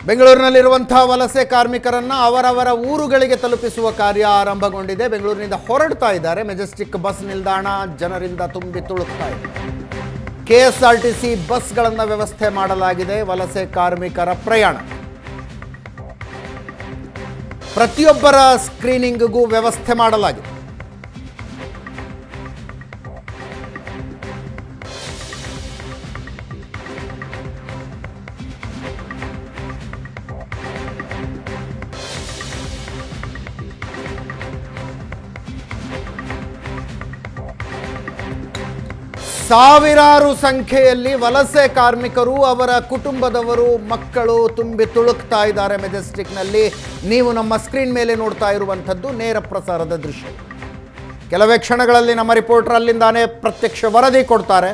ಬೆಂಗಳೂರಿನಲ್ಲಿರುವಂತಹ ವಲಸೆ ಕಾರ್ಮಿಕರನ್ನ ಅವರವರ ಊರುಗಳಿಗೆ ತಲುಪಿಸುವ ಕಾರ್ಯ ಆರಂಭಗೊಂಡಿದೆ ಬೆಂಗಳೂರಿನಿಂದ ಹೊರಡ್ತಾ ಇದ್ದಾರೆ ಮೆಜೆಸ್ಟಿಕ್ ಬಸ್ ನಿಲ್ದಾಣ ಜನರಿಂದ ತುಂಬಿ ತುಳುಕ್ತಾ ಇದೆ ಕೆಎಸ್ಆರ್ಟಿಸಿ ಬಸ್ಗಳನ್ನು ವ್ಯವಸ್ಥೆ ಮಾಡಲಾಗಿದೆ ವಲಸೆ ಕಾರ್ಮಿಕರ ಪ್ರಯಾಣ ಪ್ರತಿಯೊಬ್ಬರ ಸ್ಕ್ರೀನಿಂಗ್ಗೂ ವ್ಯವಸ್ಥೆ ಮಾಡಲಾಗಿದೆ ಸಾವಿರಾರು ಸಂಖ್ಯೆಯಲ್ಲಿ ವಲಸೆ ಕಾರ್ಮಿಕರು ಅವರ ಕುಟುಂಬದವರು ಮಕ್ಕಳು ತುಂಬಿ ತುಳುಕ್ತಾ ಇದ್ದಾರೆ ಮೆಜೆಸ್ಟಿಕ್ನಲ್ಲಿ ನೀವು ನಮ್ಮ ಸ್ಕ್ರೀನ್ ಮೇಲೆ ನೋಡ್ತಾ ಇರುವಂಥದ್ದು ನೇರ ಪ್ರಸಾರದ ದೃಶ್ಯ ಕೆಲವೇ ಕ್ಷಣಗಳಲ್ಲಿ ನಮ್ಮ ರಿಪೋರ್ಟರ್ ಅಲ್ಲಿಂದಾನೇ ಪ್ರತ್ಯಕ್ಷ ವರದಿ ಕೊಡ್ತಾರೆ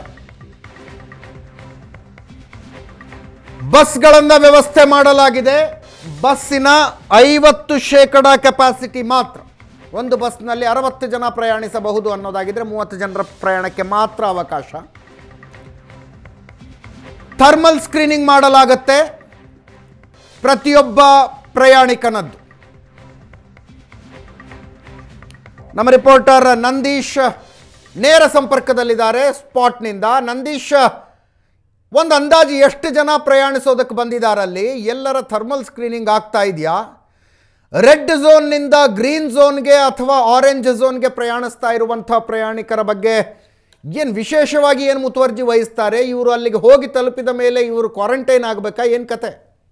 ಬಸ್ಗಳನ್ನು ವ್ಯವಸ್ಥೆ ಮಾಡಲಾಗಿದೆ ಬಸ್ಸಿನ ಐವತ್ತು ಶೇಕಡ ಕೆಪಾಸಿಟಿ ಮಾತ್ರ ಒಂದು ಬಸ್ನಲ್ಲಿ ಅರವತ್ತು ಜನ ಪ್ರಯಾಣಿಸಬಹುದು ಅನ್ನೋದಾಗಿದ್ರೆ ಮೂವತ್ತು ಜನರ ಪ್ರಯಾಣಕ್ಕೆ ಮಾತ್ರ ಅವಕಾಶ ಥರ್ಮಲ್ ಸ್ಕ್ರೀನಿಂಗ್ ಮಾಡಲಾಗತ್ತೆ ಪ್ರತಿಯೊಬ್ಬ ಪ್ರಯಾಣಿಕನದ್ದು ನಮ್ಮ ರಿಪೋರ್ಟರ್ ನಂದೀಶ್ ನೇರ ಸಂಪರ್ಕದಲ್ಲಿದ್ದಾರೆ ಸ್ಪಾಟ್ನಿಂದ ನಂದೀಶ್ ಒಂದು ಅಂದಾಜು ಎಷ್ಟು ಜನ ಪ್ರಯಾಣಿಸೋದಕ್ಕೆ ಬಂದಿದ್ದಾರಲ್ಲಿ ಎಲ್ಲರ ಥರ್ಮಲ್ ಸ್ಕ್ರೀನಿಂಗ್ ಆಗ್ತಾ ಇದೆಯಾ ರೆಡ್ ಝೋನ್ನಿಂದ ಗ್ರೀನ್ ಝೋನ್ಗೆ ಅಥವಾ ಆರೆಂಜ್ ಝೋನ್ಗೆ ಪ್ರಯಾಣಿಸ್ತಾ ಇರುವಂಥ ಪ್ರಯಾಣಿಕರ ಬಗ್ಗೆ ಏನು ವಿಶೇಷವಾಗಿ ಏನು ಮುತುವರ್ಜಿ ವಹಿಸ್ತಾರೆ ಇವರು ಅಲ್ಲಿಗೆ ಹೋಗಿ ತಲುಪಿದ ಮೇಲೆ ಇವರು ಕ್ವಾರಂಟೈನ್ ಆಗಬೇಕಾ ಏನು ಕತೆ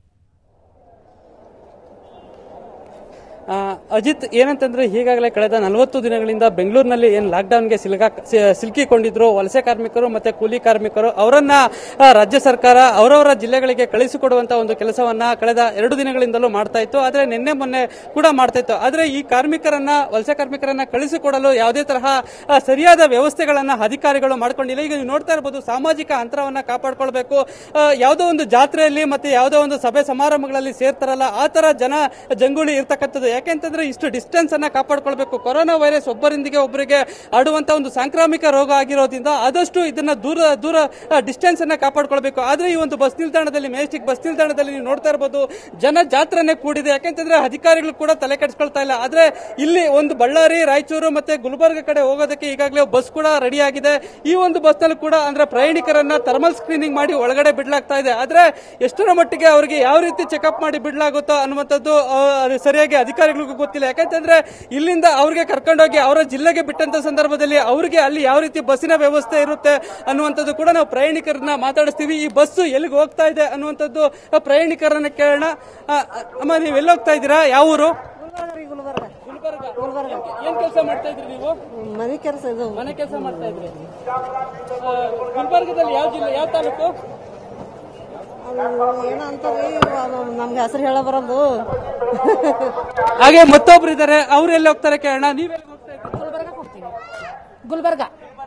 ಆ, ಅಜಿತ್ ಏನಂತಂದ್ರೆ ಈಗಾಗಲೇ ಕಳೆದ ನಲವತ್ತು ದಿನಗಳಿಂದ ಬೆಂಗಳೂರಿನಲ್ಲಿ ಏನು ಲಾಕ್ಡೌನ್ಗೆ ಸಿಲುಕಾ ಸಿ- ಸಿಲುಕಿಕೊಂಡಿದ್ರು ವಲಸೆ ಕಾರ್ಮಿಕರು ಮತ್ತೆ ಕೂಲಿ ಕಾರ್ಮಿಕರು ಅವರನ್ನ ಆ, ರಾಜ್ಯ ಸರ್ಕಾರ ಅವರವರ ಜಿಲ್ಲೆಗಳಿಗೆ ಕಳಿಸಿಕೊಡುವಂತ ಒಂದು ಕೆಲಸವನ್ನ ಕಳೆದ ಎರಡು ದಿನಗಳಿಂದಲೂ ಮಾಡ್ತಾ ಇತ್ತು ಆದ್ರೆ ನಿನ್ನೆ ಮೊನ್ನೆ ಕೂಡ ಮಾಡ್ತಾ ಇತ್ತು ಆದ್ರೆ ಈ ಕಾರ್ಮಿಕರನ್ನ ವಲಸೆ ಕಾರ್ಮಿಕರನ್ನ ಕಳಿಸಿಕೊಡಲು ಯಾವುದೇ ತರಹ ಆ, ಸರಿಯಾದ ವ್ಯವಸ್ಥೆಗಳನ್ನ ಅಧಿಕಾರಿಗಳು ಮಾಡ್ಕೊಂಡಿಲ್ಲ ಈಗ ನೀವು ನೋಡ್ತಾ ಇರಬಹುದು ಸಾಮಾಜಿಕ ಅಂತರವನ್ನ ಕಾಪಾಡ್ಕೊಳ್ಬೇಕು ಆ, ಯಾವುದೋ ಒಂದು ಜಾತ್ರೆಯಲ್ಲಿ ಮತ್ತೆ ಯಾವುದೋ ಒಂದು ಸಭೆ ಸಮಾರಂಭಗಳಲ್ಲಿ ಸೇರ್ತಾರಲ್ಲ ಆ ತರ ಜನ ಜಂಗುಳಿ ಇರ್ತಕ್ಕಂಥದ್ದು ಯಾಕೆಂತಂದ್ರೆ ಇಷ್ಟು ಡಿಸ್ಟೆನ್ಸ್ ಅನ್ನ ಕಾಪಾಡ್ಕೊಳ್ಬೇಕು ಕೊರೋನಾ ವೈರಸ್ ಒಬ್ಬರಿಂದಿಗೆ ಒಬ್ಬರಿಗೆ ಆಡುವಂತ ಒಂದು ಸಾಂಕ್ರಾಮಿಕ ರೋಗ ಆಗಿರೋದ್ರಿಂದ ಆದಷ್ಟು ಇದನ್ನ ದೂರ ದೂರ ಡಿಸ್ಟೆನ್ಸ್ ಅನ್ನ ಕಾಪಾಡ್ಕೊಳ್ಬೇಕು ಆದ್ರೆ ಈ ಒಂದು ಬಸ್ ನಿಲ್ದಾಣದಲ್ಲಿ ಮೆಜೆಸ್ಟಿಕ್ ಬಸ್ ನಿಲ್ದಾಣದಲ್ಲಿ ನೀವು ನೋಡ್ತಾ ಇರಬಹುದು ಜನ ಜಾತ್ರೆನೆ ಕೂಡಿದೆ ಯಾಕೆಂತಂದ್ರೆ ಅಧಿಕಾರಿಗಳು ಕೂಡ ತಲೆ ಕೆಡಿಸ್ಕೊಳ್ತಾ ಇಲ್ಲ ಆದ್ರೆ ಇಲ್ಲಿ ಒಂದು ಬಳ್ಳಾರಿ ರಾಯಚೂರು ಮತ್ತೆ ಗುಲ್ಬರ್ಗ ಕಡೆ ಹೋಗೋದಕ್ಕೆ ಈಗಾಗಲೇ ಬಸ್ ಕೂಡ ರೆಡಿ ಆಗಿದೆ ಈ ಒಂದು ಬಸ್ ನಲ್ಲಿ ಕೂಡ ಅಂದ್ರೆ ಪ್ರಯಾಣಿಕರನ್ನ ಥರ್ಮಲ್ ಸ್ಕ್ರೀನಿಂಗ್ ಮಾಡಿ ಒಳಗಡೆ ಬಿಡ್ಲಾಗ್ತಾ ಇದೆ ಆದ್ರೆ ಎಷ್ಟರ ಮಟ್ಟಿಗೆ ಅವರಿಗೆ ಯಾವ ರೀತಿ ಚೆಕಪ್ ಮಾಡಿ ಬಿಡ್ಲಾಗುತ್ತೋ ಅನ್ನುವಂಥದ್ದು ಆ, ಅದು ಸರಿಯಾಗಿ ಅಧಿಕಾರಿಗಳಿಗೂ ಗೊತ್ತಿಲ್ಲ ಯಾಕಂತಂದ್ರೆ ಇಲ್ಲಿಂದ ಅವ್ರಿಗೆ ಕರ್ಕೊಂಡೋಗಿ ಅವರ ಜಿಲ್ಲೆಗೆ ಬಿಟ್ಟಂತ ಸಂದರ್ಭದಲ್ಲಿ ಅವ್ರಿಗೆ ಅಲ್ಲಿ ಯಾವ ರೀತಿ ಬಸ್ಸಿನ ವ್ಯವಸ್ಥೆ ಇರುತ್ತೆ ಅನ್ನುವಂಥದ್ದು ಕೂಡ ನಾವು ಪ್ರಯಾಣಿಕರನ್ನ ಮಾತಾಡಿಸ್ತೀವಿ ಈ ಬಸ್ಸು ಎಲ್ಲಿಗೆ ಹೋಗ್ತಾ ಇದೆ ಅನ್ನುವಂಥದ್ದು ಆ, ಪ್ರಯಾಣಿಕರನ್ನ ಕೇಳೋಣ ಆ, ಅಮ್ಮ ನೀವು ಎಲ್ಲಿ ಹೋಗ್ತಾ ಇದ್ದೀರಾ ಯಾವ ಊರು ಗುಲ್ಬರ್ಗ ಗುಲ್ಬರ್ಗ ಏನ್ ಕೆಲಸ ಮಾಡ್ತಾ ಇದ್ರಿ ನೀವು ಮನೆ ಕೆಲಸ ಇದು ಮನೆ ಕೆಲಸ ಮಾಡ್ತಾ ಇದ್ರಿ ಆ, ಗುಲ್ಬರ್ಗದಲ್ಲಿ ಯಾವ ಜಿಲ್ಲೆ ಯಾವ ತಾಲೂಕು ಅದು ಏನೋ ಅಂತಾರಿ ಅದು ನಮ್ಗೆ ಹೆಸರು ಹೇಳ ಬರೋದು ಹಾಗೆ ಮತ್ತೊಬ್ರು ಇದ್ದಾರೆ ಅವ್ರು ಎಲ್ಲಿ ಹೋಗ್ತಾರೆ ಕೇಳೋಣ ನೀವೆಲ್ಲಿ ಹೋಗ್ತಾ ಇದ್ದೀರಿ ಗುಲ್ಬರ್ಗ ಕೊಡ್ತೀವಿ ಗುಲ್ಬರ್ಗ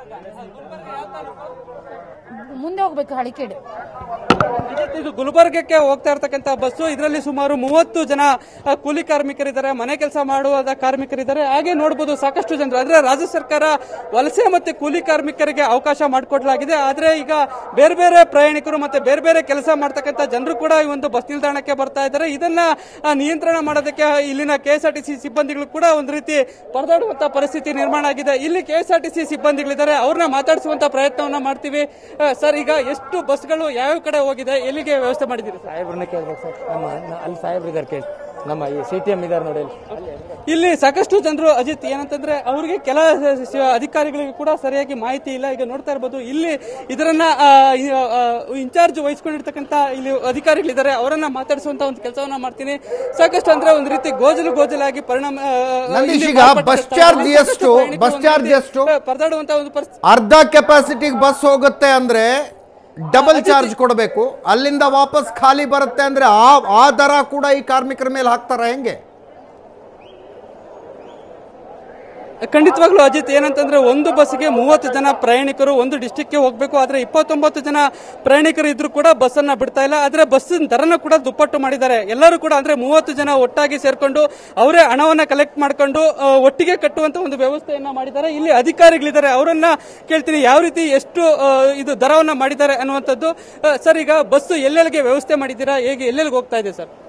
ಮುಂದೆ ಹೋಗ್ಬೇಕು ಹಳಿಕೇಡು ಅಜಿತ್, ಇದು ಗುಲ್ಬರ್ಗಕ್ಕೆ ಹೋಗ್ತಾ ಇರ್ತಕ್ಕಂಥ ಬಸ್ಸು ಇದರಲ್ಲಿ ಸುಮಾರು ಮೂವತ್ತು ಜನ ಆ, ಕೂಲಿ ಕಾರ್ಮಿಕರಿದ್ದಾರೆ ಮನೆ ಕೆಲಸ ಮಾಡುವ ಕಾರ್ಮಿಕರಿದ್ದಾರೆ ಹಾಗೆ ನೋಡಬಹುದು ಸಾಕಷ್ಟು ಜನರು ಅಂದ್ರೆ ರಾಜ್ಯ ಸರ್ಕಾರ ವಲಸೆ ಮತ್ತೆ ಕೂಲಿ ಕಾರ್ಮಿಕರಿಗೆ ಅವಕಾಶ ಮಾಡಿಕೊಡ್ಲಾಗಿದೆ ಆದ್ರೆ ಈಗ ಬೇರೆ ಬೇರೆ ಪ್ರಯಾಣಿಕರು ಮತ್ತೆ ಬೇರೆ ಬೇರೆ ಕೆಲಸ ಮಾಡ್ತಕ್ಕಂಥ ಜನರು ಕೂಡ ಈ ಒಂದು ಬಸ್ ನಿಲ್ದಾಣಕ್ಕೆ ಬರ್ತಾ ಇದ್ದಾರೆ ಇದನ್ನ ಆ, ನಿಯಂತ್ರಣ ಮಾಡೋದಕ್ಕೆ ಇಲ್ಲಿನ ಕೆಎಸ್ಆರ್ಟಿಸಿ ಸಿಬ್ಬಂದಿಗಳು ಕೂಡ ಒಂದು ರೀತಿ ಪರದಾಡುವಂತ ಪರಿಸ್ಥಿತಿ ನಿರ್ಮಾಣ ಆಗಿದೆ ಇಲ್ಲಿ ಕೆಎಸ್ಆರ್ಟಿಸಿ ಸಿಬ್ಬಂದಿಗಳಿದ್ದಾರೆ ಅವ್ರನ್ನ ಮಾತಾಡಿಸುವಂತ ಪ್ರಯತ್ನವನ್ನ ಮಾಡ್ತೀವಿ ಆ, ಸರ್ ಈಗ ಎಷ್ಟು ಬಸ್ಗಳು ಯಾವ ಕಡೆ ಹೋಗಿದೆ ಎಲ್ಲಿಗೆ ವ್ಯವಸ್ಥೆ ಮಾಡಿದ್ದೀರಿ ಸರ್ ಸಾಹೇಬ್ರನ್ನ ಕೇಳ್ಬೇಕು ಸರ್ ನಮ್ಮ ನ- ಅಲ್ಲಿ ಸಾಹೇಬ್ರಿಗಾರ ಕೇಳಿ ನಮ್ಮ ಈ ಸಿ ಟಿ ಎಂ ಇದಾರೆ ನೋಡಿ ಅಲ್ಲಿ. ಇಲ್ಲಿ ಸಾಕಷ್ಟು ಜನರು ಅಜಿತ್ ಏನಂತಂದ್ರೆ ಅವರಿಗೆ ಕೆಲ ಸ- ಅಧಿಕಾರಿಗಳಿಗೆ ಕೂಡ ಸರಿಯಾಗಿ ಮಾಹಿತಿ ಇಲ್ಲ ಈಗ ನೋಡ್ತಾ ಇರಬಹುದು ಇಲ್ಲಿ ಇದರನ್ನ ಇನ್ಚಾರ್ಜ್ ವಹಿಸ್ಕೊಂಡಿರ್ತಕ್ಕಂತ ಇಲ್ಲಿ ಅಧಿಕಾರಿಗಳಿದ್ದಾರೆ ಅವರನ್ನ ಮಾತಾಡಿಸುವಂತ ಒಂದು ಕೆಲಸವನ್ನ ಮಾಡ್ತೀನಿ ಸಾಕಷ್ಟು ಅಂದ್ರೆ ಒಂದು ರೀತಿ ಗೋಜಲು ಗೋಜಲಾಗಿ ಪರಿಣಾಮ ಆ, ನಂದೀಶ್ ಇಲ್ಲಿ ಈಗ ಮಾರ್ಪಟ್ಟಿರ್ತಾರೆ. ಬಸ್ ಚಾರ್ಜ್ ಸಾಕಷ್ಟು ಎಷ್ಟು? ಪ್ರಯಾಣಿಕರು ಬಸ್ ಒಂದು ಚಾರ್ಜ್ ರೀತಿ, ಎಷ್ಟು? ಆ, ಪರದಾಡುವಂತ ಒಂದು ಪರಿಸ್ಥಿತಿ ಅರ್ಧ ಕೆಪಾಸಿಟಿಗೆ ಬಸ್ ಹೋಗುತ್ತೆ ಅಂದ್ರೆ ಡಬಲ್ ಚಾರ್ಜ್ ಕೊಡಬೇಕು ಅಲ್ಲಿಂದ ವಾಪಸ್ ಖಾಲಿ ಬರುತ್ತೆ ಅಂದ್ರೆ ಆ ಆ ದರ ಕೂಡ ಈ ಕಾರ್ಮಿಕರ ಮೇಲೆ ಹಾಕ್ತಾರ ಹೆಂಗೆ ಖಂಡಿತವಾಗ್ಲೂ ಅಜಿತ್ ಏನಂತಂದ್ರೆ ಒಂದು ಬಸ್ಗೆ ಮೂವತ್ತು ಜನ ಪ್ರಯಾಣಿಕರು ಒಂದು ಡಿಸ್ಟಿಕ್ಗೆ ಹೋಗಬೇಕು ಆದ್ರೆ ಇಪ್ಪತ್ತೊಂಬತ್ತು ಜನ ಪ್ರಯಾಣಿಕರು ಇದ್ರು ಕೂಡ ಬಸ್ ಅನ್ನ ಬಿಡ್ತಾ ಇಲ್ಲ ಆದ್ರೆ ಬಸ್ಸಿನ ದರನ ಕೂಡ ದುಪ್ಪಟ್ಟು ಮಾಡಿದ್ದಾರೆ ಎಲ್ಲರೂ ಕೂಡ ಅಂದ್ರೆ ಮೂವತ್ತು ಜನ ಒಟ್ಟಾಗಿ ಸೇರ್ಕೊಂಡು ಅವರೇ ಹಣವನ್ನ ಕಲೆಕ್ಟ್ ಮಾಡ್ಕೊಂಡು ಆ, ಒಟ್ಟಿಗೆ ಕಟ್ಟುವಂತ ಒಂದು ವ್ಯವಸ್ಥೆಯನ್ನ ಮಾಡಿದ್ದಾರೆ ಇಲ್ಲಿ ಅಧಿಕಾರಿಗಳಿದ್ದಾರೆ ಅವರನ್ನ ಕೇಳ್ತೀನಿ ಯಾವ ರೀತಿ ಎಷ್ಟು ಆ, ಇದು ದರವನ್ನ ಮಾಡಿದ್ದಾರೆ ಅನ್ನುವಂಥದ್ದು ಆ, ಸರ್ ಈಗ ಬಸ್ ಎಲ್ಲೆಲ್ಲಿಗೆ ವ್ಯವಸ್ಥೆ ಮಾಡಿದ್ದೀರಾ ಹೇಗೆ ಎಲ್ಲೆಲ್ಲಿಗೆ ಹೋಗ್ತಾ ಇದೆ ಸರ್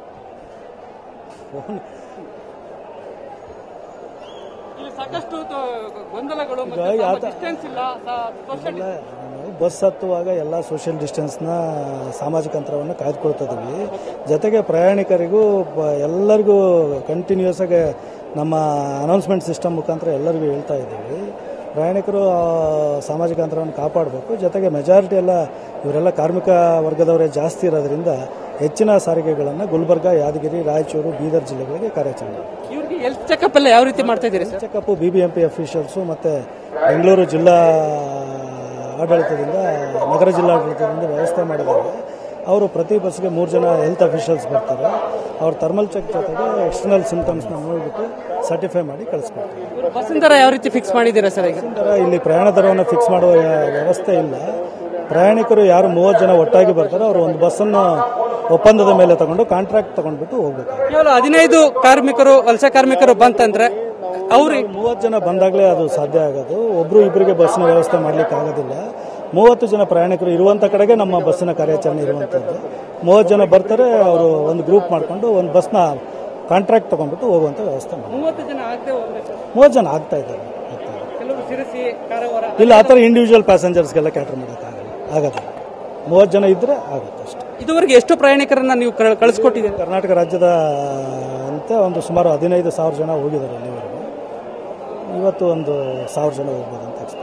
ಇಲ್ಲಿ ಸಾಕಷ್ಟು ತ- ಗೊಂದಲಗಳು ಡಿಸ್ಟೆನ್ಸ್ ಇಲ್ಲ ಸೋಷಿಯಲ್ ನಾವು ಬಸ್ ಹತ್ತುವಾಗ ಎಲ್ಲ ಸೋಷಿಯಲ್ ಡಿಸ್ಟೆನ್ಸ್ನ ಸಾಮಾಜಿಕ ಅಂತರವನ್ನು ಕಾಯ್ದುಕೊಳ್ತಿದ್ದೀವಿ ಜೊತೆಗೆ ಪ್ರಯಾಣಿಕರಿಗೂ ಬ- ಎಲ್ಲರಿಗೂ ಕಂಟಿನ್ಯೂಸ್ ಆಗಿ ನಮ್ಮ ಅನೌನ್ಸ್ಮೆಂಟ್ ಸಿಸ್ಟಮ್ ಮುಖಾಂತರ ಎಲ್ಲರಿಗೂ ಹೇಳ್ತಾ ಇದ್ದೀವಿ ಪ್ರಯಾಣಿಕರು ಆ, ಸಾಮಾಜಿಕ ಅಂತರವನ್ನು ಕಾಪಾಡಬೇಕು ಜೊತೆಗೆ ಮೆಜಾರಿಟಿ ಎಲ್ಲ ಇವರೆಲ್ಲ ಕಾರ್ಮಿಕ ವರ್ಗದವರೇ ಜಾಸ್ತಿ ಇರೋದ್ರಿಂದ ಹೆಚ್ಚಿನ ಸಾರಿಗೆಗಳನ್ನು ಗುಲ್ಬರ್ಗ ಯಾದಗಿರಿ ರಾಯಚೂರು ಬೀದರ್ ಜಿಲ್ಲೆಗಳಿಗೆ ಕಾರ್ಯಾಚರಣೆ ಇವ್ರಿಗೆ ಹೆಲ್ತ್ ಚೆಕಪ್ ಎಲ್ಲ ಯಾವ ರೀತಿ ಮಾಡ್ತಾ ಇದ್ದೀರಿ sir checkup B B M P officials ಮತ್ತು ಬೆಂಗಳೂರು ಜಿಲ್ಲಾ ಆಡಳಿತದಿಂದ ನಗರ ಜಿಲ್ಲಾಡಳಿತದಿಂದ ವ್ಯವಸ್ಥೆ ಮಾಡಿದ್ದಾರೆ ಅವರು ಪ್ರತಿ ಬಸ್ಗೆ ಮೂರು ಜನ ಹೆಲ್ತ್ ಅಫಿಷಿಯಲ್ಸ್ ಬರ್ತಾರೆ ಅವ್ರ ಥರ್ಮಲ್ ಚೆಕ್ ಜೊತೆಗೆ ಎಕ್ಸ್ಟರ್ನಲ್ ಸಿಂಟಮ್ಸ್ನ ನೋಡಿಬಿಟ್ಟು ಸರ್ಟಿಫೈ ಮಾಡಿ ಕಳಿಸ್ಕೊಡ್ತಾರೆ ಬಸ್ಸಿನ ದರ ಯಾವ ರೀತಿ ಫಿಕ್ಸ್ ಮಾಡಿದ್ದೀರಾ ಸರ್ ಈಗ ನಂತರ ಇಲ್ಲಿ ಪ್ರಯಾಣ ದರವನ್ನು ಫಿಕ್ಸ್ ಮಾಡುವ ಯಾ- ವ್ಯವಸ್ಥೆ ಇಲ್ಲ ಪ್ರಯಾಣಿಕರು ಯಾರು ಮೂವತ್ತು ಜನ ಒಟ್ಟಾಗಿ ಬರ್ತಾರೆ ಅವರು ಒಂದು ಬಸ್ಸನ್ನು ಒಪ್ಪಂದದ ಮೇಲೆ ತಗೊಂಡು ಕಾಂಟ್ರಾಕ್ಟ್ ತಗೊಂಡ್ಬಿಟ್ಟು ಹೋಗ್ಬೇಕು ಕೇವಲ ಹದಿನೈದು ಕಾರ್ಮಿಕರು ವಲಸೆ ಕಾರ್ಮಿಕರು ಬಂತಂದ್ರೆ ಅವ್ರಿಗೆ ಮೂವತ್ತು ಜನ ಬಂದಾಗಲೇ ಅದು ಸಾಧ್ಯ ಆಗೋದು ಒಬ್ರು ಇಬ್ಬರಿಗೆ ಬಸ್ಸಿನ ವ್ಯವಸ್ಥೆ ಮಾಡ್ಲಿಕ್ಕೆ ಆಗೋದಿಲ್ಲ ಮೂವತ್ತು ಜನ ಪ್ರಯಾಣಿಕರು ಇರುವಂತ ಕಡೆಗೆ ನಮ್ಮ ಬಸ್ಸಿನ ಕಾರ್ಯಾಚರಣೆ ಇರುವಂಥದ್ದು ಮೂವತ್ತು ಜನ ಬರ್ತಾರೆ ಅವರು ಒಂದು ಗ್ರೂಪ್ ಮಾಡ್ಕೊಂಡು ಒಂದು ಬಸ್ನ ಕಾಂಟ್ರಾಕ್ಟ್ ತಗೊಂಡ್ಬಿಟ್ಟು ಹೋಗುವಂತ ವ್ಯವಸ್ಥೆ ಮಾಡಿ ಮೂವತ್ತು ಜನ ಆಗದೆ ಹೋಗ್ಬೇಕು ಮೂವತ್ತು ಜನ ಆಗ್ತಾ ಇದ್ದಾರೆ ಆಗ್ತಾ ಇದ್ದಾರೆ. ಕೆಲವರು ಸಿರಸಿ ಕಾರವಾರ ಇಲ್ಲ ಆ ಥರ ಇಂಡಿವಿಜುವಲ್ ಪ್ಯಾಸೆಂಜರ್ಸ್ಗೆಲ್ಲ ಕ್ಯಾಟರ್ ಮಾಡೋಕ್ಕಾಗಲ್ಲ ಆಗೋದಿಲ್ಲ ಮೂವತ್ತು ಜನ ಇದ್ರೆ ಆಗುತ್ತೆ ಅಷ್ಟೇ ಇದುವರೆಗೆ ಎಷ್ಟು ಪ್ರಯಾಣಿಕರನ್ನ ನೀವು ಕಳ್- ಕಳಿಸ್ಕೊಟ್ಟಿದ್ದೀರಿ ಕರ್ನಾಟಕ ರಾಜ್ಯದ ಅಂತ ಒಂದು ಸುಮಾರು ಹದಿನೈದು ಸಾವಿರ ಜನ ಹೋಗಿದ್ದಾರೆ ಅಲ್ಲಿವರೆಗೂ ಇವತ್ತು ಒಂದು ಸಾವಿರ ಜನ ಹೋಗ್ಬೋದು ಅಂತ ಎಕ್ಸ್ಪೆಕ್ಟ್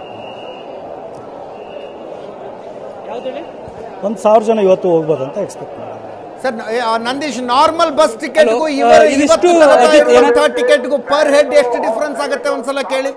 ಒಂದು ಸಾವಿರ ಜನ ಇವತ್ತು ಹೋಗ್ಬೋದು ಅಂತ ಎಕ್ಸ್ಪೆಕ್ಟ್ ಮಾಡಿ ಸರ್ ನ- ಆ ನಂದೀಶ್ ನಾರ್ಮಲ್ ಬಸ್ ಟಿಕೆಟ್ಗೂ Hello, ಇವರ ಆ, ಇದಿಷ್ಟು ಇವತ್ತು ಅಜಿತ್ ಏನ- ಟಿಕೆಟ್ಗೂ ಪರ್ ಹೆಡ್ ಎಷ್ಟು ಡಿಫ್ರೆನ್ಸ್ ಆಗುತ್ತೆ ಒಂದ್ಸಲ ಕೇಳಿ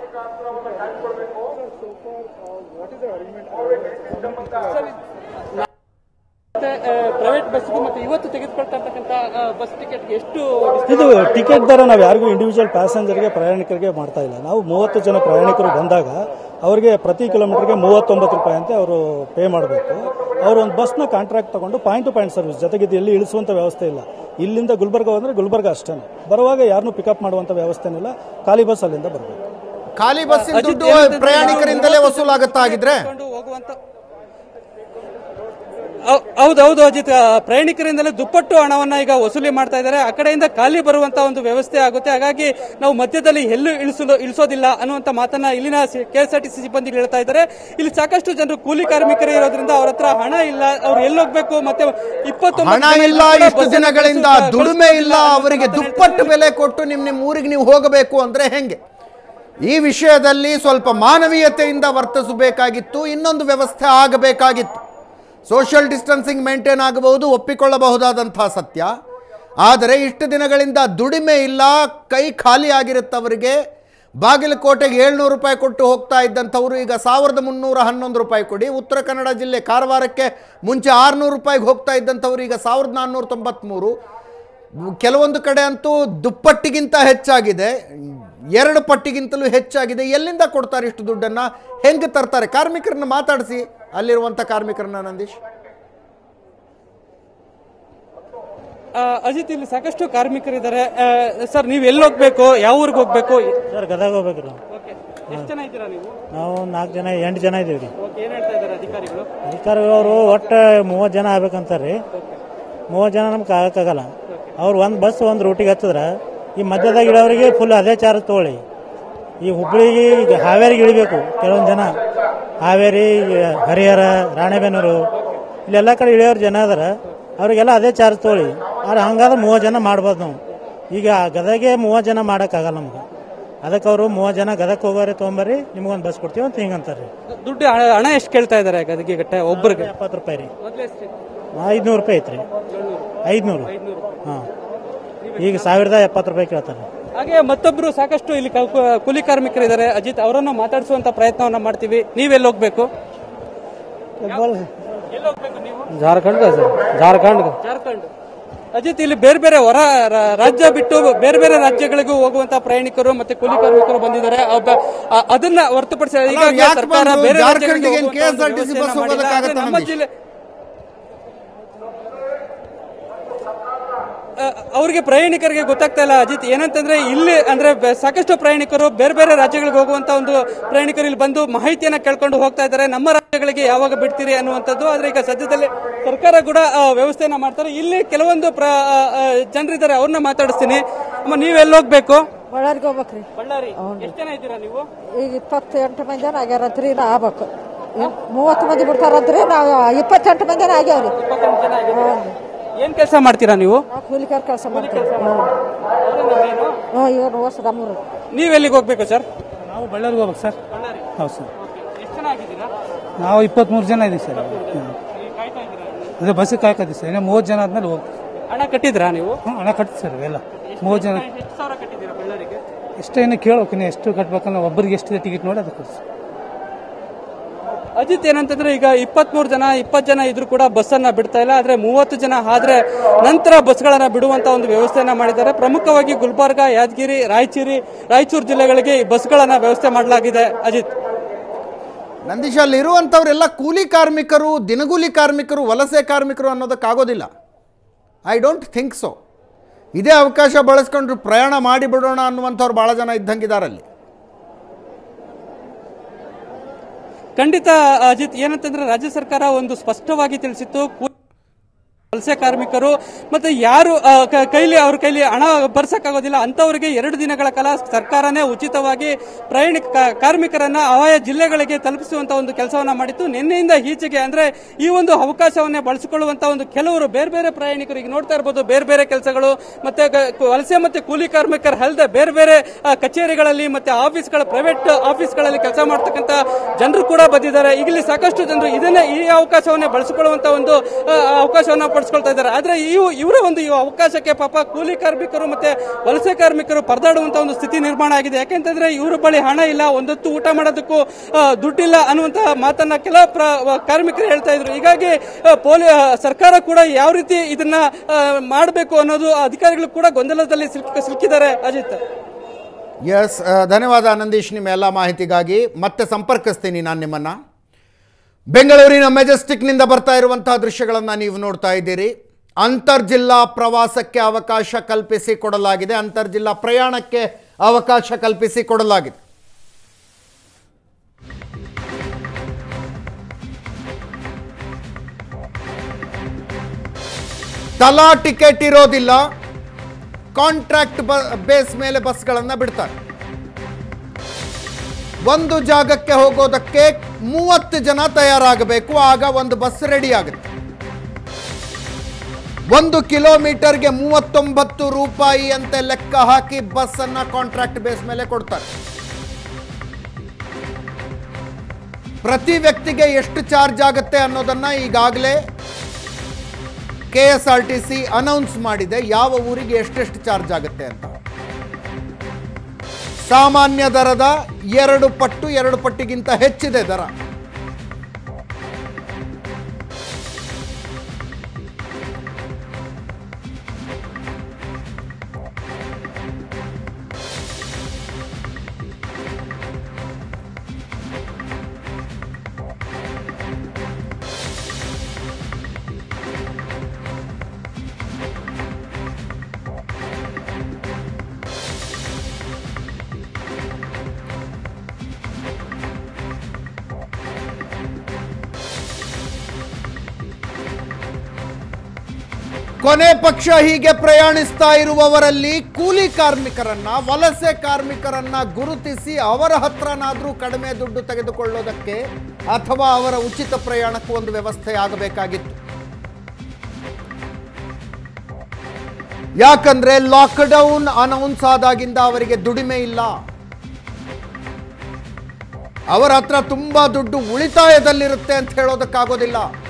ಪ್ರೈವೇಟ್ ಬಸ್ಗೂ ಮತ್ತೆ ಇವತ್ತು ತೆಗೆದುಕೊಳ್ತಕ್ಕಂಥ ಬಸ್ ಟಿಕೆಟ್ ಎಷ್ಟು ಇದು ಟಿಕೆಟ್ ದರ ನಾವು ಯಾರಿಗೂ ಇಂಡಿವಿಜುವಲ್ ಪ್ಯಾಸೆಂಜರ್ಗೆ ಪ್ರಯಾಣಿಕರಿಗೆ ಮಾಡ್ತಾ ಇಲ್ಲ ನಾವು ಮೂವತ್ತು ಜನ ಪ್ರಯಾಣಿಕರು ಬಂದಾಗ ಅವರಿಗೆ ಪ್ರತಿ ಕಿಲೋಮೀಟರ್ಗೆ ಮೂವತ್ತೊಂಬತ್ತು ರೂಪಾಯಿ ಅಂತ ಅವರು ಪೇ ಮಾಡಬೇಕು ಅವರು ಒಂದು ಬಸ್ನ ಕಾಂಟ್ರಾಕ್ಟ್ ತಗೊಂಡು ಪಾಯಿಂಟ್ ಟು ಪಾಯಿಂಟ್ ಸರ್ವಿಸ್ ಜೊತೆಗೆ ಇದು ಎಲ್ಲಿ ಇಳಿಸುವಂಥ ವ್ಯವಸ್ಥೆ ಇಲ್ಲ ಇಲ್ಲಿಂದ ಗುಲ್ಬರ್ಗ ಅಂದರೆ ಗುಲ್ಬರ್ಗ ಅಷ್ಟೇ ಬರುವಾಗ ಯಾರನ್ನೂ ಪಿಕಪ್ ಮಾಡುವಂಥ ವ್ಯವಸ್ಥೆನಿಲ್ಲ ಖಾಲಿ ಬಸ್ ಅಲ್ಲಿಂದ ಬರಬೇಕು ಖಾಲಿ ಬಸ್ಸಿನ ಅಜಿತ್ ದುಡ್ಡು ಏನಂತಂದ್ರೆ ಪ್ರಯಾಣಿಕರಿಂದಲೇ ನಾವು ವಸೂಲಾಗುತ್ತಾ ಆಗಿದ್ರೆ ಕರ್ಕೊಂಡು ಹೋಗುವಂತ ಹೌ- ಹೌದು ಹೌದು ಅಜಿತ್ ಆ, ಪ್ರಯಾಣಿಕರಿಂದಲೇ ದುಪ್ಪಟ್ಟು ಹಣವನ್ನ ಈಗ ವಸೂಲಿ ಮಾಡ್ತಾ ಇದ್ದಾರೆ ಆ ಕಡೆಯಿಂದ ಖಾಲಿ ಬರುವಂತ ಒಂದು ವ್ಯವಸ್ಥೆ ಆಗುತ್ತೆ ಹಾಗಾಗಿ ನಾವು ಮಧ್ಯದಲ್ಲಿ ಎಲ್ಲೂ ಇಳಿಸಲು ಇಳಿಸೋದಿಲ್ಲ ಅನ್ನುವಂತ ಮಾತನ್ನ ಇಲ್ಲಿನ ಕೆಎಸ್ಆರ್ಟಿಸಿ ಸಿಬ್ಬಂದಿಗಳು ಹೇಳ್ತಾ ಇದ್ದಾರೆ ಇಲ್ಲಿ ಸಾಕಷ್ಟು ಜನರು ಕೂಲಿ ಕಾರ್ಮಿಕರು ಇರೋದ್ರಿಂದ ಅವ್ರ ಹತ್ರ ಹಣ ಇಲ್ಲ ಅವ್ರು ಎಲ್ಲಿ ಹೋಗ್ಬೇಕು ಮತ್ತೆ ಇಪ್ಪತ್ತೊಂಬತ್ತು ಹಣ ಜನ ಇಲ್ಲ ಕೂಡ ಇಷ್ಟು ಬಸ್ಸನ್ನ ದಿನಗಳಿಂದ ಕಳ್ಸೋ- ದುಡಿಮೆ ಇಲ್ಲ ಕಳ್ಸೋದಿಲ್ಲ ಅವರಿಗೆ ಅನ್ನುವಂತ ದುಪ್ಪಟ್ಟು ಬೆಲೆ ಕೊಟ್ಟು ನಿಮ್ ನಿಮ್ ಊರಿಗೆ ನೀವು ಹೋಗಬೇಕು ಅಂದ್ರೆ ಹೆಂಗೆ ಈ ವಿಷಯದಲ್ಲಿ ಸ್ವಲ್ಪ ಮಾನವೀಯತೆಯಿಂದ ವರ್ತಿಸಬೇಕಾಗಿತ್ತು ಇನ್ನೊಂದು ವ್ಯವಸ್ಥೆ ಆಗಬೇಕಾಗಿತ್ತು ಸೋಷಿಯಲ್ ಡಿಸ್ಟೆನ್ಸಿಂಗ್ ಮೇಂಟೈನ್ ಆಗಬಹುದು ಒಪ್ಪಿಕೊಳ್ಳಬಹುದಾದಂತಹ ಸತ್ಯ ಆದರೆ ಇಷ್ಟು ದಿನಗಳಿಂದ ದುಡಿಮೆ ಇಲ್ಲ ಕೈ ಖಾಲಿ ಆಗಿರುತ್ತೆ ಅವರಿಗೆ ಬಾಗಲಕೋಟೆಗೆ ಏಳ್ನೂರು ರೂಪಾಯಿ ಕೊಟ್ಟು ಹೋಗ್ತಾ ಇದ್ದಂಥವ್ರು ಈಗ ಸಾವಿರದ ಮುನ್ನೂರ ಹನ್ನೊಂದು ರೂಪಾಯಿ ಕೊಡಿ ಉತ್ತರ ಕನ್ನಡ ಜಿಲ್ಲೆ ಕಾರವಾರಕ್ಕೆ ಮುಂಚೆ ಆರುನೂರು ರೂಪಾಯಿಗೆ ಹೋಗ್ತಾ ಇದ್ದಂಥವ್ರು ಈಗ ಸಾವಿರದ ನಾನ್ನೂರ ತೊಂಬತ್ತ್ಮೂರು ಕೆಲವೊಂದು ಕಡೆ ಅಂತೂ ದುಪ್ಪಟ್ಟಿಗಿಂತ ಹೆಚ್ಚಾಗಿದೆ ಎರಡು ಪಟ್ಟಿಗಿಂತಲೂ ಹೆಚ್ಚಾಗಿದೆ ಎಲ್ಲಿಂದ ಕೊಡ್ತಾರೆ ಇಷ್ಟು ದುಡ್ಡನ್ನು ಹೆಂಗೆ ತರ್ತಾರೆ ಕಾರ್ಮಿಕರನ್ನ ಮಾತಾಡಿಸಿ ಅಲ್ಲಿರುವಂಥ ಕಾರ್ಮಿಕರನ್ನ ನಂದೀಶ್ ಆ, ಅಜಿತ್ ಇಲ್ಲಿ ಸಾಕಷ್ಟು ಕಾರ್ಮಿಕರಿದ್ದಾರೆ ಆ, ಸರ್ ನೀವು ಎಲ್ಲಿ ಹೋಗ್ಬೇಕು ಯಾವ ಊರಿಗೆ ಹೋಗ್ಬೇಕು ಸರ್ ಗದಗ ಹೋಗ್ಬೇಕು ನಾವು ಓಕೆ ಎಷ್ಟು ಜನ ಇದ್ದೀರಾ ನೀವು ನಾವು ನಾಲ್ಕು ಜನ ಎಂಟು ಜನ ಇದೀವಿ ರೀ ಓಕೆ ಏನ್ ಹೇಳ್ತಾ ಇದ್ದಾರೆ ಅಧಿಕಾರಿಗಳು ಅಧಿಕಾರಿಗಳು ಒಟ್ಟು ಮೂವತ್ತು ಜನ ಆಗ್ಬೇಕಂತಾರ್ರಿ ಮೂವತ್ತು ಜನ ನಮ್ಗೆ ಆಗಕ್ಕಾಗಲ್ಲ ಅವ್ರು ಒಂದು ಬಸ್ ಒಂದು ರೂಟಿಗೆ ಹತ್ತಿದ್ರೆ ಈ ಮಧ್ಯದಾಗ ಇಡೋರಿಗೆ ಫುಲ್ ಅದೇ ಚಾರ್ಜ್ ತಗೊಳ್ಳಿ ಈ ಹುಬ್ಳಿಗೆ ಈಗ ಹಾವೇರಿಗೆ ಇಳಿಬೇಕು ಕೆಲವೊಂದು ಜನ ಹಾವೇರಿ ಹರಿಹರ ರಾಣೆಬೆನ್ನೂರು ಇಲ್ಲೆಲ್ಲ ಕಡೆ ಇಳಿಯೋರು ಜನ ಅದಾರ ಅವರಿಗೆಲ್ಲ ಅದೇ ಚಾರ್ಜ್ ತಗೊಳ್ಳಿ ಆದ್ರೆ ಹಂಗಾದ್ರೆ ಮೂವತ್ತು ಜನ ಮಾಡ್ಬೋದು ನಾವು ಈಗ ಗದಗೆ ಮೂವತ್ತು ಜನ ಮಾಡೋಕ್ಕಾಗಲ್ಲ ನಮ್ಗೆ ಅದಕ್ಕೆ ಅವರು ಮೂವತ್ತು ಜನ ಗದಕ್ಕೆ ಹೋಗೋರೆ ತೊಗೊಂಬರ್ರಿ ನಿಮ್ಗೊಂದು ಬಸ್ ಕೊಡ್ತೀವಿ ಅಂತ ಹಿಂಗೆ ಅಂತಾರೆ ದುಡ್ಡು ಹಣ- ಹಣ ಎಷ್ಟು ಕೇಳ್ತಾ ಇದ್ದಾರೆ ಗದಿಗೆ ಗಟ್ಟೆ ಒಬ್ಬರಿಗೆ ಎಪ್ಪತ್ತು ರೂಪಾಯಿ ರೀ ಐದ್ನೂರು ರೂಪಾಯಿ ಐತ್ರಿ ಐದ್ನೂರು ಹಾಂ ಈಗ ಸಾವಿರದ ಎಪ್ಪತ್ತು ರೂಪಾಯಿ ಕೇಳ್ತಾರೆ ಹಾಗೆ ಮತ್ತೊಬ್ರು ಸಾಕಷ್ಟು ಇಲ್ಲಿ ಕ- ಕು- ಕೂಲಿ ಕಾರ್ಮಿಕರಿದ್ದಾರೆ ಅಜಿತ್ ಅವರನ್ನು ಮಾತಾಡಿಸುವಂತ ಪ್ರಯತ್ನವನ್ನ ಮಾಡ್ತೀವಿ ನೀವೆಲ್ಲಿ ಹೋಗ್ಬೇಕು ಎಲ್ಲಿ ಹೋಗ್ಬೇಕು ನೀವು ಜಾರ್ಖಂಡ್ ಸರ್ ಜಾರ್ಖಂಡ್ ಜಾರ್ಖಂಡ್ ಅಜಿತ್ ಇಲ್ಲಿ ಬೇರೆ ಬೇರೆ ಹೊರ ರಾ- ರಾಜ್ಯ ಬಿಟ್ಟು ಬೇರೆ ಬೇರೆ ರಾಜ್ಯಗಳಿಗೂ ಹೋಗುವಂತ ಪ್ರಯಾಣಿಕರು ಮತ್ತೆ ಕೂಲಿ ಕಾರ್ಮಿಕರು ಬಂದಿದ್ದಾರೆ ಒಬ್ಬ- ಆ- ಅದನ್ನ ಹೊರತುಪಡಿಸಿ ಈಗಾಗಲೇ ಯಾಕೆ ಸರ್ಕಾರ ಬಂದ್ರು? ಬೇರೆ ಜಾರ್ಖಂಡ್ಗೆ ರಾಜ್ಯಗಳಿಗೆ ಏನ್ ಹೋಗುವಂತ ಒಂದು KSRTC ಬಸ್ ವ್ಯವಸ್ಥೆಯನ್ನ ಮಾಡಿಲ್ಲ. ಆದ್ರೆ ಹೋಗೋದಕ್ಕಾಗತ್ತಾ ನಮ್ಮ ನಂದೀಶ್? ಜಿಲ್ಲೆ ಆ, ಅವ್ರಿಗೆ ಪ್ರಯಾಣಿಕರಿಗೆ ಗೊತ್ತಾಗ್ತಾ ಇಲ್ಲ ಅಜಿತ್ ಏನಂತಂದ್ರೆ ಇಲ್ಲಿ ಅಂದ್ರೆ ಬೆ- ಸಾಕಷ್ಟು ಪ್ರಯಾಣಿಕರು ಬೇರೆ ಬೇರೆ ರಾಜ್ಯಗಳಿಗೆ ಹೋಗುವಂತ ಒಂದು ಪ್ರಯಾಣಿಕರು ಇಲ್ಲಿ ಬಂದು ಮಾಹಿತಿಯನ್ನ ಕೇಳ್ಕೊಂಡು ಹೋಗ್ತಾ ಇದ್ದಾರೆ ನಮ್ಮ ರಾಜ್ಯಗಳಿಗೆ ಯಾವಾಗ ಬಿಡ್ತೀರಿ ಅನ್ನುವಂಥದ್ದು ಆದ್ರೆ ಈಗ ಸದ್ಯದಲ್ಲೇ ಸರ್ಕಾರ ಕೂಡ ಆ, ವ್ಯವಸ್ಥೆಯನ್ನ ಮಾಡ್ತಾರೆ ಇಲ್ಲಿ ಕೆಲವೊಂದು ಪ್ರ ಆ, ಆ, ಜನರಿದ್ದಾರೆ ಅವ್ರನ್ನ ಮಾತಾಡಿಸ್ತೀನಿ ಅಮ್ಮ ನೀವ್ ಎಲ್ಲಿ ಹೋಗ್ಬೇಕು ಬಳ್ಳಾರಿಗೆ ಹೋಗ್ಬೇಕ್ರಿ ಬಳ್ಳಾರಿ ಎಷ್ಟು ಜನ ಇದ್ದೀರಾ ನೀವು ಈಗ ಇಪ್ಪತ್ತೆಂಟು ಮಂದಿ ಜನ ಆಗ್ಯಾರಂತ್ರಿ ನಾ ಆಗ್ಬೇಕು ಏನ್ ಮೂವತ್ತು ಮಂದಿ ಬಿಡ್ತಾರಂತ್ರಿ ನಾವು ಇಪ್ಪತ್ತೆಂಟು ಮಂದಿನ ಆಗ್ಯಾವ್ರಿ ಏನ್ ಕೆಲಸ ಮಾಡ್ತೀರಾ ನೀವು ನಾವು ಕೂಲಿಕಾರ ಕೆಲಸ ಮಾಡ್ತೀವಿ ಹ್ಞೂ ಇವನು ಹೊಸ ನಮ್ಮೂರು ನೀವ್ ಎಲ್ಲಿಗೆ ಹೋಗ್ಬೇಕು ಸರ್ ನಾವು ಬಳ್ಳಾರಿಗೆ ಹೋಗ್ಬೇಕು ಸರ್ ಹೌದು ಸರ್ ಎಷ್ಟು ಜನ ಆಗಿದ್ದೀರಾ ನಾವು ಇಪ್ಪತ್ತ್ಮೂರು ಜನ ಇದ್ದೀವಿ ಸರ್ ಅದೇ ಬಸ್ಸಿಗೆ ಕಾಯ್ಕೋತೀವಿ ಸರ್ ಇನ್ನೂ ಮೂವತ್ತು ಜನ ಆದ್ಮೇಲೆ ಹೋಗ್ತೀವಿ ಹಣ ಕಟ್ಟಿದ್ರಾ ನೀವು ಹ್ಞೂ ಹಣ ಕಟ್ತೀವಿ ಸರ್ ಇವೆಲ್ಲ ಮೂವತ್ತು ಜನ ಎಷ್ಟು ಸಾವಿರ ಕಟ್ಟಿದ್ದೀರಾ ಬಳ್ಳಾರಿಗೆ ಎಷ್ಟೇ ಇನ್ನು ಕೇಳ್ಬೇಕು ಇನ್ನು ಎಷ್ಟು ಕಟ್ಬೇಕನ್ನ ಒಬ್ಬರಿಗೆ ಎಷ್ಟಿದೆ ಟಿಕೆಟ್ ನೋಡಿ ಅದಕ್ಕೆ ಕೊಡ್ಸಿ ಅಜಿತ್ ಏನಂತಂದ್ರೆ ಈಗ ಇಪ್ಪತ್ಮೂರು ಜನ ಇಪ್ಪತ್ತು ಜನ ಇದ್ರು ಕೂಡ ಬಸ್ ಅನ್ನ ಬಿಡ್ತಾ ಇಲ್ಲ ಆದ್ರೆ ಮೂವತ್ತು ಜನ ಆದ್ರೆ ನಂತರ ಬಸ್ಗಳನ್ನ ಬಿಡುವಂತ ಒಂದು ವ್ಯವಸ್ಥೆಯನ್ನ ಮಾಡಿದ್ದಾರೆ ಪ್ರಮುಖವಾಗಿ ಗುಲ್ಬರ್ಗ ಯಾದಗಿರಿ ರಾಯಚೂರಿ ರಾಯಚೂರು ಜಿಲ್ಲೆಗಳಿಗೆ ಈ ಬಸ್ಗಳನ್ನ ವ್ಯವಸ್ಥೆ ಮಾಡಲಾಗಿದೆ ಅಜಿತ್ ನಂದೀಶ್ ಅಲ್ಲಿ ಇರುವಂಥವ್ರೆಲ್ಲ ಕೂಲಿ ಕಾರ್ಮಿಕರು ದಿನಗೂಲಿ ಕಾರ್ಮಿಕರು ವಲಸೆ ಕಾರ್ಮಿಕರು ಅನ್ನೋದಕ್ಕಾಗೋದಿಲ್ಲ ಐ ಡೋಂಟ್ ಥಿಂಕ್ ಸೊ ಇದೇ ಅವಕಾಶ ಬಳಸ್ಕೊಂಡು ಪ್ರಯಾಣ ಮಾಡಿಬಿಡೋಣ ಅನ್ನುವಂಥವ್ರು ಭಾಳ ಜನ ಇದ್ದಂಗಿದಾರಲ್ಲಿ ಖಂಡಿತ ಅಜಿತ್ ಏನಂತಂದ್ರೆ ರಾಜ್ಯ ಸರ್ಕಾರ ಒಂದು ಸ್ಪಷ್ಟವಾಗಿ ತಿಳಿಸಿತ್ತು ಕೂ- ವಲಸೆ ಕಾರ್ಮಿಕರು ಮತ್ತೆ ಯಾರು ಆ, ಕ- ಕೈಲಿ ಅವ್ರ ಕೈಲಿ ಹಣ ಬರ್ಸಕ್ಕಾಗೋದಿಲ್ಲ ಅಂತವರಿಗೆ ಎರಡು ದಿನಗಳ ಕಾಲ ಸರ್ಕಾರನೇ ಉಚಿತವಾಗಿ ಪ್ರಯಾಣಿಕ ಕಾ- ಕಾರ್ಮಿಕರನ್ನ ಆಯಾ ಜಿಲ್ಲೆಗಳಿಗೆ ತಲುಪಿಸುವಂತ ಒಂದು ಕೆಲಸವನ್ನ ಮಾಡಿತ್ತು ನಿನ್ನೆಯಿಂದ ಈಚೆಗೆ ಅಂದ್ರೆ ಈ ಒಂದು ಅವಕಾಶವನ್ನೇ ಬಳಸಿಕೊಳ್ಳುವಂತ ಒಂದು ಕೆಲವರು ಬೇರೆ ಬೇರೆ ಪ್ರಯಾಣಿಕರು ಈಗ ನೋಡ್ತಾ ಇರ್ಬೋದು ಬೇರೆ ಬೇರೆ ಕೆಲಸಗಳು ಮತ್ತೆ ಗ- ವಲಸೆ ಮತ್ತೆ ಕೂಲಿ ಕಾರ್ಮಿಕರು ಅಲ್ಲದೆ ಬೇರೆ ಬೇರೆ ಆ, ಕಚೇರಿಗಳಲ್ಲಿ ಮತ್ತೆ ಆಫೀಸ್ಗಳ ಪ್ರೈವೇಟ್ ಆಫೀಸ್ಗಳಲ್ಲಿ ಕೆಲಸ ಮಾಡ್ತಕ್ಕಂತ ಜನರು ಕೂಡ ಬಂದಿದ್ದಾರೆ ಈಗ ಇಲ್ಲಿ ಸಾಕಷ್ಟು ಜನರು ಇದನ್ನೇ ಈ ಅವಕಾಶವನ್ನೇ ಬಳಸಿಕೊಳ್ಳುವಂತ ಒಂದು ಆ, ಅವಕಾಶವನ್ನ ಪಡಿಸ್ಕೊಳ್ತಾ ಇದ್ದಾರೆ ಆದ್ರೆ ಈ ಇವರ ಒಂದು ಈ ಅವಕಾಶಕ್ಕೆ ಪಾಪ ಕೂಲಿ ಕಾರ್ಮಿಕರು ಮತ್ತೆ ವಲಸೆ ಕಾರ್ಮಿಕರು ಪರದಾಡುವಂತ ಒಂದು ಸ್ಥಿತಿ ನಿರ್ಮಾಣ ಆಗಿದೆ ಯಾಕೆಂತಂದ್ರೆ ಇವ್ರ ಬಳಿ ಹಣ ಇಲ್ಲ ಒಂದೊತ್ತು ಊಟ ಮಾಡೋದಕ್ಕೂ ಆ, ದುಡ್ಡಿಲ್ಲ ಅನ್ನುವಂತ ಮಾತನ್ನ ಕೆಲ ಪ್ರ- ಕಾರ್ಮಿಕರು ಹೇಳ್ತಾ ಇದ್ರು ಹೀಗಾಗಿ ಆ, ಪೊಲೀ ಆ, ಸರ್ಕಾರ ಕೂಡ ಯಾವ ರೀತಿ ಇದನ್ನ ಮಾಡಬೇಕು ಅನ್ನೋದು ಅಧಿಕಾರಿಗಳು ಕೂಡ ಗೊಂದಲದಲ್ಲಿ ಸಿಲುಕಿ- ಸಿಲುಕಿದ್ದಾರೆ ಅಜಿತ್ ಎಸ್ ಧನ್ಯವಾದ ನಂದೀಶ್ ನಿಮ್ಮ ಎಲ್ಲ ಮಾಹಿತಿಗಾಗಿ ಮತ್ತೆ ಸಂಪರ್ಕಿಸ್ತೀನಿ ನಾನು ನಿಮ್ಮನ್ನು ಬೆಂಗಳೂರಿನ ಮೆಜೆಸ್ಟಿಕ್ನಿಂದ ಬರ್ತಾ ಇರುವಂತಹ ದೃಶ್ಯಗಳನ್ನು ನೀವು ನೋಡ್ತಾ ಇದ್ದೀರಿ ಅಂತರ್ಜಿಲ್ಲಾ ಪ್ರವಾಸಕ್ಕೆ ಅವಕಾಶ ಕಲ್ಪಿಸಿ ಕೊಡಲಾಗಿದೆ ಅಂತರ್ಜಿಲ್ಲಾ ಪ್ರಯಾಣಕ್ಕೆ ಅವಕಾಶ ಕಲ್ಪಿಸಿ ಕೊಡಲಾಗಿದೆ ತಲಾ ಟಿಕೆಟ್ ಇರೋದಿಲ್ಲ ಕಾಂಟ್ರಾಕ್ಟ್ ಬ ಬೇಸ್ ಮೇಲೆ ಬಸ್ಗಳನ್ನು ಬಿಡ್ತಾರೆ ಒಂದು ಜಾಗಕ್ಕೆ ಹೋಗೋದಕ್ಕೆ ಮೂವತ್ತು ಜನ ತಯಾರಾಗಬೇಕು ಆಗ ಒಂದು ಬಸ್ ರೆಡಿ ಆಗುತ್ತೆ ಒಂದು ಕಿಲೋಮೀಟರ್ಗೆ ಮೂವತ್ತೊಂಬತ್ತು ರೂಪಾಯಿ ಅಂತ ಲೆಕ್ಕ ಹಾಕಿ ಬಸ್ ಅನ್ನ ಕಾಂಟ್ರಾಕ್ಟ್ ಬೇಸ್ ಮೇಲೆ ಕೊಡ್ತಾರೆ ಪ್ರತಿ ವ್ಯಕ್ತಿಗೆ ಎಷ್ಟು ಚಾರ್ಜ್ ಆಗುತ್ತೆ ಅನ್ನೋದನ್ನ ಈಗಾಗಲೇ K S R T C announce ಮಾಡಿದೆ ಯಾವ ಊರಿಗೆ ಎಷ್ಟೆಷ್ಟು ಚಾರ್ಜ್ ಆಗುತ್ತೆ ಅಂತ ಸಾಮಾನ್ಯ ದರದ ಎರಡು ಪಟ್ಟು ಎರಡು ಪಟ್ಟಿಗಿಂತ ಹೆಚ್ಚಿದೆ ದರ ಕೊನೆ ಪಕ್ಷ ಹೀಗೆ ಪ್ರಯಾಣಿಸ್ತಾ ಇರುವವರಲ್ಲಿ ಕೂಲಿ ಕಾರ್ಮಿಕರನ್ನ ವಲಸೆ ಕಾರ್ಮಿಕರನ್ನ ಗುರುತಿಸಿ ಅವರ ಹತ್ರನಾದ್ರೂ ಕಡಿಮೆ ದುಡ್ಡು ತೆಗೆದುಕೊಳ್ಳೋದಕ್ಕೆ ಅಥವಾ ಅವರ ಉಚಿತ ಪ್ರಯಾಣಕ್ಕೂ ಒಂದು ವ್ಯವಸ್ಥೆ ಆಗಬೇಕಾಗಿತ್ತು ಯಾಕಂದ್ರೆ ಲಾಕ್ಡೌನ್ ಅನೌನ್ಸ್ ಆದಾಗಿಂದ ಅವರಿಗೆ ದುಡಿಮೆ ಇಲ್ಲ ಅವರ ಹತ್ರ ತುಂಬಾ ದುಡ್ಡು ಉಳಿತಾಯದಲ್ಲಿರುತ್ತೆ ಅಂತ ಹೇಳೋದಕ್ಕಾಗೋದಿಲ್ಲ